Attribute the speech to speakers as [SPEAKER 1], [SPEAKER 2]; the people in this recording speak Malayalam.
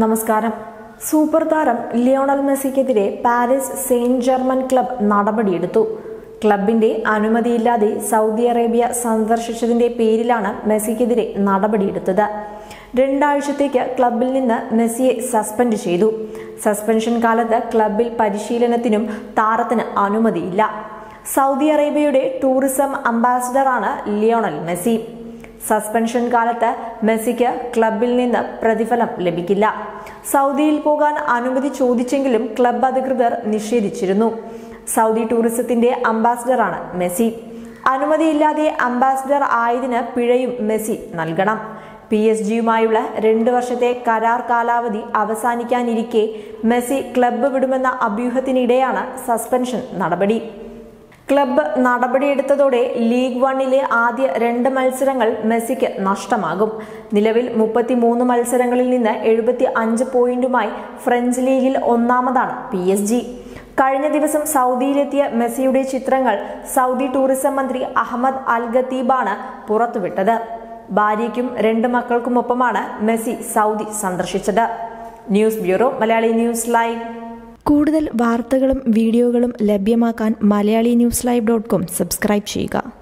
[SPEAKER 1] നമസ്കാരം സൂപ്പർ താരം ലിയോണൽ മെസ്സിക്കെതിരെ പാരീസ് സെയിന്റ് ജർമ്മൻ ക്ലബ് നടപടിയെടുത്തു ക്ലബിന്റെ അനുമതിയില്ലാതെ സൗദി അറേബ്യ സന്ദർശിച്ചതിന്റെ പേരിലാണ് മെസ്സിക്കെതിരെ നടപടിയെടുത്തത് രണ്ടാഴ്ചത്തേക്ക് ക്ലബിൽ നിന്ന് മെസ്സിയെ സസ്പെൻഡ് ചെയ്തു സസ്പെൻഷൻ കാലത്ത് ക്ലബിൽ പരിശീലനത്തിനും താരത്തിന് അനുമതിയില്ല സൗദി അറേബ്യയുടെ ടൂറിസം അംബാസിഡറാണ് ലിയോണൽ മെസ്സി സസ്പെൻഷൻ കാലത്ത് മെസ്സിക്ക് ക്ലബിൽ നിന്ന് പ്രതിഫലം ലഭിക്കില്ല സൗദിയിൽ പോകാൻ അനുമതി ചോദിച്ചെങ്കിലും ക്ലബ് അധികൃതർ നിഷേധിച്ചിരുന്നു സൗദി ടൂറിസത്തിന്റെ അംബാസിഡറാണ് മെസ്സി അനുമതിയില്ലാതെ അംബാസിഡർ ആയതിന് പിഴയും മെസ്സി നൽകണം പി എസ് ജിയുമായുള്ള രണ്ട് വർഷത്തെ കരാർ കാലാവധി അവസാനിക്കാനിരിക്കെ മെസ്സി ക്ലബ്ബ് വിടുമെന്ന അഭ്യൂഹത്തിനിടെയാണ് സസ്പെൻഷൻ നടപടി ക്ലബ്ബ് നടപടിയെടുത്തതോടെ ലീഗ് വണ്ണിലെ ആദ്യ രണ്ട് മത്സരങ്ങൾ മെസ്സിക്ക് നഷ്ടമാകും നിലവിൽ മുപ്പത്തിമൂന്ന് മത്സരങ്ങളിൽ നിന്ന് എഴുപത്തി അഞ്ച് പോയിന്റുമായി ഫ്രഞ്ച് ലീഗിൽ ഒന്നാമതാണ് പി എസ് ജി കഴിഞ്ഞ ദിവസം സൗദിയിലെത്തിയ മെസ്സിയുടെ ചിത്രങ്ങൾ സൗദി ടൂറിസം മന്ത്രി അഹമ്മദ് അൽ ഖത്തീബാണ് പുറത്തുവിട്ടത് ഭാര്യയ്ക്കും രണ്ട് മക്കൾക്കുമൊപ്പമാണ് മെസ്സി സൗദി സന്ദർശിച്ചത് news bureau Malayali news live
[SPEAKER 2] കൂടുതൽ വാർത്തകളും വീഡിയോകളും ലഭ്യമാക്കാൻ Malayali news live dot com subscribe ചെയ്യുക